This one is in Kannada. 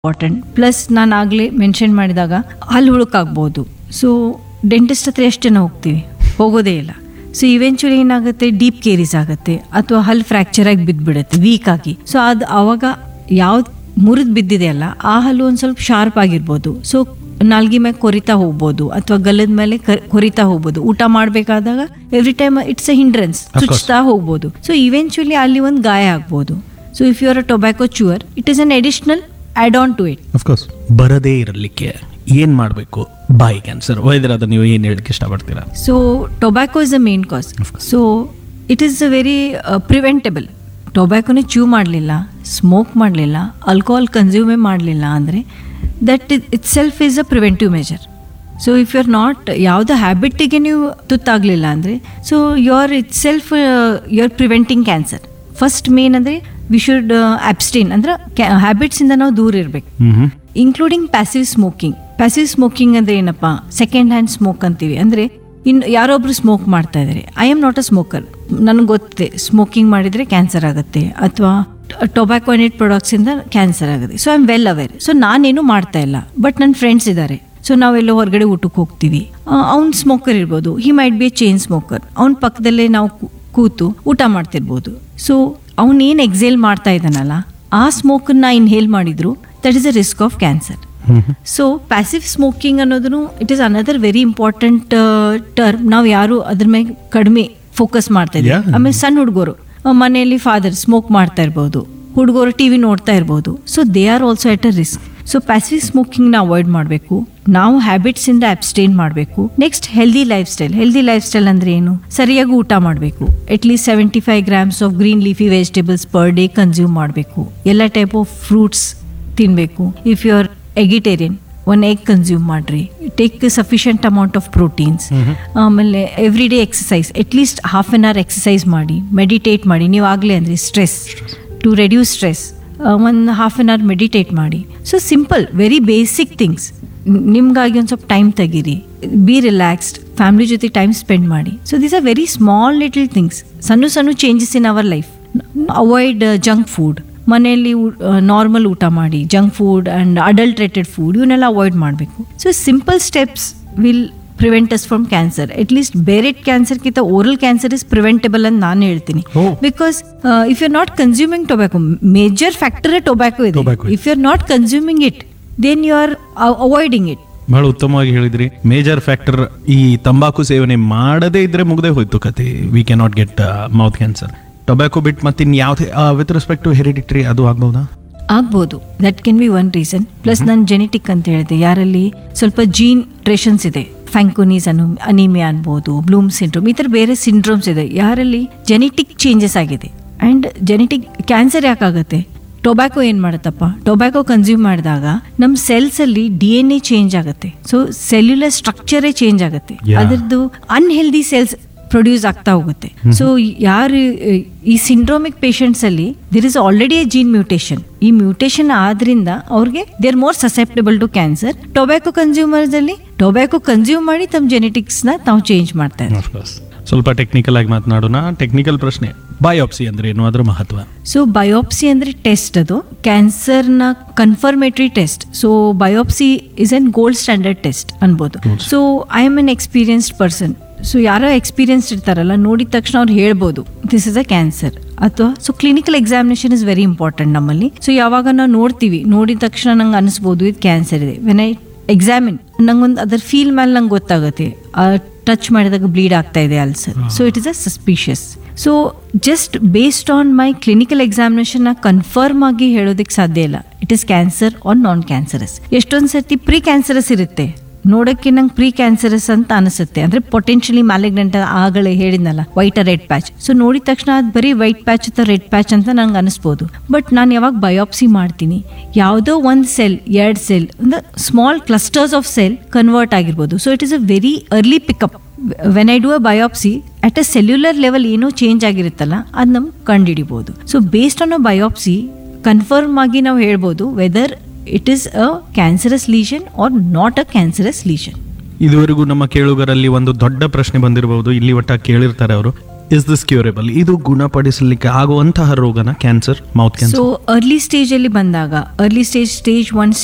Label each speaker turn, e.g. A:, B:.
A: ಇಂಪಾರ್ಟೆಂಟ್ ಪ್ಲಸ್ ನಾನು ಆಗಲೇ ಮೆನ್ಷನ್ ಮಾಡಿದಾಗ ಹಲ್ಲು ಹುಳುಕಾಗ್ಬೋದು ಸೊ ಡೆಂಟಿಸ್ಟ್ ಹತ್ರ ಎಷ್ಟು ಜನ ಹೋಗ್ತೀವಿ ಹೋಗೋದೇ ಇಲ್ಲ ಸೊ ಇವೆಂಚುಲಿ ಏನಾಗುತ್ತೆ ಡೀಪ್ ಕೇರೀಸ್ ಆಗುತ್ತೆ ಅಥವಾ ಹಲ್ಲು ಫ್ರ್ಯಾಕ್ಚರ್ ಆಗಿ ಬಿದ್ದುಬಿಡುತ್ತೆ ವೀಕ್ ಆಗಿ ಸೊ ಅದು ಅವಾಗ ಯಾವ್ದು ಮುರಿದು ಬಿದ್ದಿದೆಯಲ್ಲ ಆ ಹಲ್ಲು ಒಂದು ಸ್ವಲ್ಪ ಶಾರ್ಪ್ ಆಗಿರ್ಬೋದು ಸೊ ನಾಲ್ಗಿ ಮೇಲೆ ಕೊರಿತಾ ಹೋಗ್ಬೋದು ಅಥವಾ ಗಲ್ಲದ ಮೇಲೆ ಕ- ಕೊರಿತಾ ಹೋಗ್ಬೋದು ಊಟ ಮಾಡಬೇಕಾದಾಗ every time it's a hindrance ಚುಚ್ತಾ ಹೋಗ್ಬೋದು ಸೊ ಇವೆಂಚುಲಿ ಅಲ್ಲಿ ಒಂದು ಗಾಯ ಆಗ್ಬೋದು so if you are a tobacco chewer it is an additional add on to it
B: of course ಬರದೇ ಇರಲಿಕ್ಕೆ ಏನು ಮಾಡಬೇಕು ಬಾಯಿ ಕ್ಯಾನ್ಸರ್ ವೈದ್ಯರಾದ ನೀವು ಏನು ಹೇಳಕ್ಕೆ ಇಷ್ಟಪಡ್ತೀರಾ
A: so tobacco is a main cause so it is a very preventable ಟೊಬ್ಯಾಕೋನೇ ಚ್ಯೂ ಮಾಡಲಿಲ್ಲ ಸ್ಮೋಕ್ ಮಾಡಲಿಲ್ಲ ಆಲ್ಕೋಹಾಲ್ ಕನ್ಸ್ಯೂಮೇ ಮಾಡಲಿಲ್ಲ ಅಂದರೆ that itself is a preventive measure so if you are not ಯಾವುದೋ ಹ್ಯಾಬಿಟ್ಟಿಗೆ ನೀವು ತುತ್ತಾಗಲಿಲ್ಲ ಅಂದರೆ so you are itself you are preventing cancer first main ಅಂದರೆ ವಿ ಶುಡ್ ಅಬ್ಸ್ಟೇನ್ ಅಂದ್ರೆ ಹ್ಯಾಬಿಟ್ಸಿಂದ ನಾವು ದೂರ ಇರಬೇಕು
B: ಹ್ಞೂ
A: including passive smoking passive smoking ಅಂದ್ರೆ ಏನಪ್ಪ ಸೆಕೆಂಡ್ ಹ್ಯಾಂಡ್ ಸ್ಮೋಕ್ ಅಂತೀವಿ ಅಂದ್ರೆ ಇನ್ನು ಯಾರೊಬ್ರು ಸ್ಮೋಕ್ ಮಾಡ್ತಾ ಇದ್ದಾರೆ I am not a smoker ನನಗೆ ಗೊತ್ತಿದೆ ಸ್ಮೋಕಿಂಗ್ ಮಾಡಿದ್ರೆ ಕ್ಯಾನ್ಸರ್ ಆಗುತ್ತೆ ಅಥವಾ ಟೊಬ್ಯಾಕೋ ನೆಟ್ ಪ್ರಾಡಕ್ಟ್ಸ್ ಇಂದ ಕ್ಯಾನ್ಸರ್ ಆಗುತ್ತೆ so I am well aware so ನಾನೇನು ಮಾಡ್ತಾ ಇಲ್ಲ ಬಟ್ ನನ್ನ ಫ್ರೆಂಡ್ಸ್ ಇದ್ದಾರೆ ಸೊ ನಾವೆಲ್ಲೋ ಹೊರಗಡೆ ಊಟಕ್ಕೆ ಹೋಗ್ತೀವಿ ಅವ್ನು ಸ್ಮೋಕರ್ ಇರ್ಬೋದು he might be a chain smoker ಅವ್ನ ಪಕ್ಕದಲ್ಲೇ ನಾವು ಕೂ- ಕೂತು ಊಟ ಮಾಡ್ತಿರ್ಬೋದು ಸೊ ಅವನೇನು ಎಕ್ಸೇಲ್ ಮಾಡ್ತಾ ಇದ್ದಾನಲ್ಲ ಆ ಸ್ಮೋಕನ್ನ ಇನ್ಹೇಲ್ ಮಾಡಿದ್ರು that is a risk of cancer so passive smoking ಅನ್ನೋದು it is another very important term ನಾವು ಯಾರು ಅದ್ರ ಮೇಲೆ ಕಡಿಮೆ ಫೋಕಸ್ ಮಾಡ್ತಾ ಇದ್ದೀವಿ
B: Yeah.
A: ಆಮೇಲೆ ಸಣ್ಣ ಹುಡುಗರು ಮನೆಯಲ್ಲಿ ಫಾದರ್ ಸ್ಮೋಕ್ ಮಾಡ್ತಾ ಇರ್ಬೋದು ಹುಡುಗರು ಟಿವಿ ನೋಡ್ತಾ ಇರ್ಬೋದು so they are also at a risk so passive ಸ್ಮೋಕಿಂಗ್ನ ಅವಾಯ್ಡ್ ಮಾಡಬೇಕು ನಾವು ಹ್ಯಾಬಿಟ್ಸ್ ಇಂದ ಅಬ್ಸ್ಟೇನ್ ಮಾಡಬೇಕು next healthy lifestyle healthy lifestyle ಅಂದ್ರೆ ಏನು ಸರಿಯಾಗಿ ಊಟ ಮಾಡಬೇಕು at least seventy five grams of green leafy vegetables per day consume ಮಾಡಬೇಕು ಎಲ್ಲ ಟೈಪ್ ಆಫ್ ಫ್ರೂಟ್ಸ್ ತಿನ್ನಬೇಕು if you are eggetarian one egg consume ಮಾಡ್ರಿ take sufficient amount of proteins ಆಮೇಲೆ every day exercise at least half an hour exercise ಮಾಡಿ ಮೆಡಿಟೇಟ್ ಮಾಡಿ ನೀವು ಆಗಲೇ ಅಂದರೆ ಸ್ಟ್ರೆಸ್ ಟು ರೆಡ್ಯೂಸ್ ಸ್ಟ್ರೆಸ್ ಒಂದು ಹಾಫ್ ಆನ್ ಅವರ್ ಮೆಡಿಟೇಟ್ ಮಾಡಿ so simple very basic things ನಿಮ್ಗಾಗಿ ಒಂದು ಸ್ವಲ್ಪ ಟೈಮ್ ತೆಗೀರಿ ಬಿ ರಿಲ್ಯಾಕ್ಸ್ಡ್ ಫ್ಯಾಮಿಲಿ ಜೊತೆ ಟೈಮ್ ಸ್ಪೆಂಡ್ ಮಾಡಿ so these are very small little things ಸಣ್ಣ ಸಣ್ಣ changes in our life avoid junk food ಮನೆಯಲ್ಲಿ ನಾರ್ಮಲ್ ಊಟ ಮಾಡಿ junk food and adulterated food ಇವನ್ನೆಲ್ಲ ಅವಾಯ್ಡ್ ಮಾಡಬೇಕು so simple steps will prevent us from cancer at least ಬೇರೆ ಕ್ಯಾನ್ಸರ್ಗಿಂತ ಓರಲ್ ಕ್ಯಾನ್ಸರ್ ಇಸ್ ಪ್ರಿವೆಂಟಬಲ್ ಅಂತ ನಾನು ಹೇಳ್ತೀನಿ
B: Oh.
A: Because if you are not consuming tobacco major factor tobacco ಇದೆ
B: Tobacco ಇದೆ.
A: If you are not consuming it then you are avoiding it
B: ಬಹಳ ಉತ್ತಮವಾಗಿ ಹೇಳಿದ್ರಿ ಮೇಜರ್ ಫ್ಯಾಕ್ಟರ್ ಈ ತಂಬಾಕು ಸೇವನೆ ಮಾಡದೇ ಇದ್ರೆ ಮುಗ್ದೇ ಹೋಯ್ತು ಕತೆ we can not get mouth cancer tobacco ಬಿಟ್ ಮತ್ತೆ ಯಾವುದೇ ವಿತ್ ರೆಸ್ಪೆಕ್ಟ್ ಟು ಹೆರಿಡಿಟ್ರಿ ಅದು ಆಗ್ಬಹುದಾ
A: ಆಗ್ಬೋದು that can be one reason plus ನಾನು ಜೆನೆಟಿಕ್ ಅಂತ ಹೇಳಿದೆ ಯಾರಲ್ಲಿ ಸ್ವಲ್ಪ ಜೀನ್ ಟ್ರೇಷನ್ಸ್ ಇದೆ ಫ್ಯಾಂಕೋನೀಸ್ ಅನು ಅನಿಮಿಯಾ ಅನ್ಬೋದು ಬ್ಲೂಮ್ ಸಿಂಡ್ರೋಮ್ ಈ ಥರ ಬೇರೆ ಸಿಂಡ್ರೋಮ್ಸ್ ಇದೆ ಯಾರಲ್ಲಿ ಜೆನೆಟಿಕ್ ಚೇಂಜಸ್ ಆಗಿದೆ ಆ್ಯಂಡ್ ಜೆನೆಟಿಕ್ ಕ್ಯಾನ್ಸರ್ ಯಾಕಾಗುತ್ತೆ ಟೊಬ್ಯಾಕೊ ಏನು ಮಾಡುತ್ತಪ್ಪ ಟೊಬ್ಯಾಕೊ ಕನ್ಸ್ಯೂಮ್ ಮಾಡಿದಾಗ ನಮ್ಮ ಸೆಲ್ಸ್ ಅಲ್ಲಿ ಡಿ ಎನ್ ಎ ಚೇಂಜ್ ಆಗುತ್ತೆ ಸೊ ಸೆಲ್ಯುಲರ್ ಸ್ಟ್ರಕ್ಚರೇ ಚೇಂಜ್ ಆಗುತ್ತೆ
B: Yeah.
A: ಅದರದ್ದು ಅನ್ಹೆಲ್ದಿ ಸೆಲ್ಸ್ ಪ್ರೊಡ್ಯೂಸ್ ಆಗ್ತಾ ಹೋಗುತ್ತೆ ಸೊ ಯಾರು ಈ ಸಿಂಡ್ರೋಮಿಕ್ ಪೇಷಂಟ್ಸ್ ಅಲ್ಲಿ there is already a gene mutation ಈ ಮ್ಯೂಟೇಷನ್ ಆದ್ರಿಂದ ಅವ್ರಿಗೆ they are more susceptible to cancer tobacco consumers ಅಲ್ಲಿ ಟೊಬ್ಯಾಕೊ ಕನ್ಸ್ಯೂಮ್ ಮಾಡಿ ತಮ್ಮ ಜೆನೆಟಿಕ್ಸ್ ನ ತಾವು ಚೇಂಜ್ ಮಾಡ್ತಾ ಇದ್ದಾರೆ
B: ಸ್ವಲ್ಪ ಟೆಕ್ನಿಕಲ್ ಆಗಿ ಮಾತನಾಡೋಣ ಟೆಕ್ನಿಕಲ್ ಪ್ರಶ್ನೆ ಬಯೋಪ್ಸಿ ಅಂದ್ರೆ ಏನು ಅದ್ರ ಮಹತ್ವ
A: ಸೊ ಬಯೋಪ್ಸಿ ಅಂದ್ರೆ ಟೆಸ್ಟ್ ಅದು ಕ್ಯಾನ್ಸರ್ನ confirmatory test so biopsy is an gold standard test ಅನ್ಬೋದು so I am an experienced person so ಯಾರೋ ಎಕ್ಸ್ಪೀರಿಯನ್ಸ್ಡ್ ಇರ್ತಾರಲ್ಲ ನೋಡಿದ ತಕ್ಷಣ ಅವ್ರು ಹೇಳ್ಬೋದು ದಿಸ್ ಇಸ್ ಅ ಕ್ಯಾನ್ಸರ್ ಅಥವಾ so clinical examination is very important ನಮ್ಮಲ್ಲಿ ಸೊ ಯಾವಾಗ ನಾವು ನೋಡ್ತೀವಿ ನೋಡಿದ ತಕ್ಷಣ ನಂಗೆ ಅನಿಸ್ಬೋದು ಇದು ಕ್ಯಾನ್ಸರ್ ಇದೆ ವೆನ್ ಐ ಎಕ್ಸಾಮಿನ್ ನಂಗೊಂದು ಅದ್ರ ಫೀಲ್ ಮೇಲೆ ನಂಗೆ ಗೊತ್ತಾಗುತ್ತೆ ಟಚ್ ಮಾಡಿದಾಗ ಬ್ಲೀಡ್ ಆಗ್ತಾ ಇದೆ ulcer so it is a suspicious so just based on my clinical examination confirm ಆಗಿ ಹೇಳೋದಕ್ಕೆ ಸಾಧ್ಯ ಇಲ್ಲ it is cancer or non cancerous ಎಷ್ಟೊಂದು ಸರ್ತಿ ಪ್ರೀ ಕ್ಯಾನ್ಸರಸ್ ಇರುತ್ತೆ ನೋಡೋಕ್ಕೆ ನಂಗೆ ಪ್ರೀ ಕ್ಯಾನ್ಸರಸ್ ಅಂತ ಅನಿಸುತ್ತೆ ಅಂದ್ರೆ ಪೊಟೆನ್ಶಿಯಲಿ ಮ್ಯಾಲಿಗ್ನೆಂಟ್ ಆಗಲೇ ಹೇಳಿದ್ನಲ್ಲ ವೈಟ್ ರೆಡ್ ಪ್ಯಾಚ್ ಸೊ ನೋಡಿದ ತಕ್ಷಣ ಅದು ಬರೀ ವೈಟ್ ಪ್ಯಾಚ್ ಅಥವಾ ರೆಡ್ ಪ್ಯಾಚ್ ಅಂತ ನಂಗೆ ಅನಿಸ್ಬೋದು ಬಟ್ ನಾನು ಯಾವಾಗ ಬಯೋಪ್ಸಿ ಮಾಡ್ತೀನಿ ಯಾವುದೋ ಒಂದು ಸೆಲ್ ಎರಡು ಸೆಲ್ ಅಂದ್ರೆ small clusters of cell convert ಆಗಿರ್ಬೋದು so it is a very early pickup when I do a biopsy at a cellular level ಏನೋ ಚೇಂಜ್ ಆಗಿರುತ್ತಲ್ಲ ಅದು ನಮ್ಗೆ ಕಂಡುಹಿಡಿಬೋದು so based on a biopsy confirm ಆಗಿ ನಾವು ಹೇಳ್ಬೋದು whether it is a cancerous lesion or not a cancerous lesion
B: ಇದುವರೆಗೂ ನಮ್ಮ ಕೇಳುಗರಲ್ಲಿ ಒಂದು ದೊಡ್ಡ ಪ್ರಶ್ನೆ ಬಂದಿರಬಹುದು ಇಲ್ಲಿ ಒಟ್ಟ ಕೇಳಿರ್ತಾರೆ ಅವರು ಇಸ್ ದಿಸ್ ಕ್ಯೂರೇಬಲ್ ಇದು ಗುಣಪಡಿಸಲಿಕ್ಕೆ ಆಗುವಂತಹ ರೋಗನ cancer mouth
A: so
B: cancer
A: early ಸ್ಟೇಜಲ್ಲಿ ಬಂದಾಗ ಅರ್ಲಿ ಸ್ಟೇಜ್ ಸ್ಟೇಜ್ ಒನ್